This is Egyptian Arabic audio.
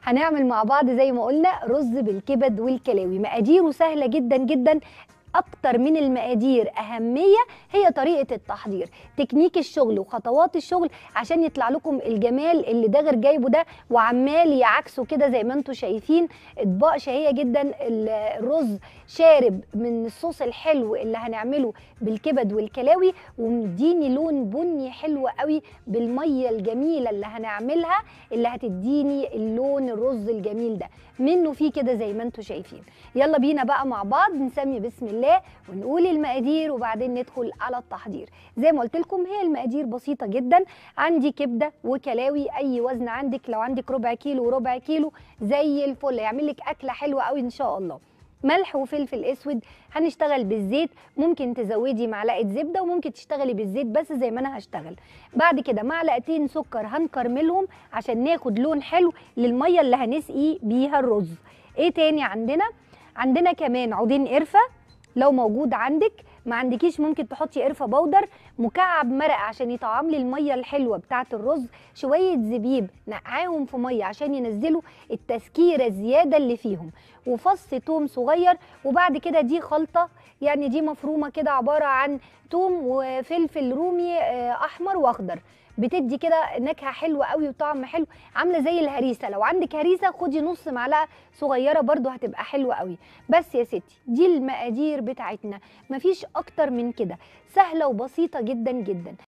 هنعمل مع بعض زي ما قلنا رز بالكبد والكلاوي مقاديره سهله جدا جدا اكتر من المقادير اهميه هي طريقه التحضير تكنيك الشغل وخطوات الشغل عشان يطلع لكم الجمال اللي داغر جايبه ده وعمال يعكسه كده زي ما انتم شايفين اطباق شهيه جدا الرز شارب من الصوص الحلو اللي هنعمله بالكبد والكلاوي ومديني لون بني حلو قوي بالميه الجميله اللي هنعملها اللي هتديني اللون الرز الجميل ده منه فيه كده زي ما انتم شايفين يلا بينا بقى مع بعض نسمي بسم الله ونقول المقادير وبعدين ندخل على التحضير زي ما قلت لكم هي المقادير بسيطه جدا عندي كبده وكلاوي اي وزن عندك لو عندك ربع كيلو وربع كيلو زي الفل يعمل لك اكله حلوه قوي ان شاء الله ملح وفلفل اسود هنشتغل بالزيت ممكن تزودي معلقه زبده وممكن تشتغلي بالزيت بس زي ما انا هشتغل بعد كده معلقتين سكر هنكرملهم عشان ناخد لون حلو للميه اللي هنسقي بيها الرز ايه تاني عندنا عندنا كمان عودين قرفه لو موجود عندك ما عندكيش ممكن تحطي قرفه بودر مكعب مرق عشان يطعم لي الميه الحلوه بتاعه الرز شويه زبيب نقعاهم في ميه عشان ينزلوا التسكيره الزياده اللي فيهم وفص توم صغير وبعد كده دي خلطه يعني دي مفرومه كده عباره عن توم وفلفل رومي احمر واخضر بتدي كده نكهه حلوه قوي وطعم حلو عامله زي الهريسه لو عندك هريسه خدي نص معلقه صغيره برده هتبقى حلوه قوي بس يا ستي دي المقادير بتاعتنا مفيش اكتر من كده سهله وبسيطه جدا جدا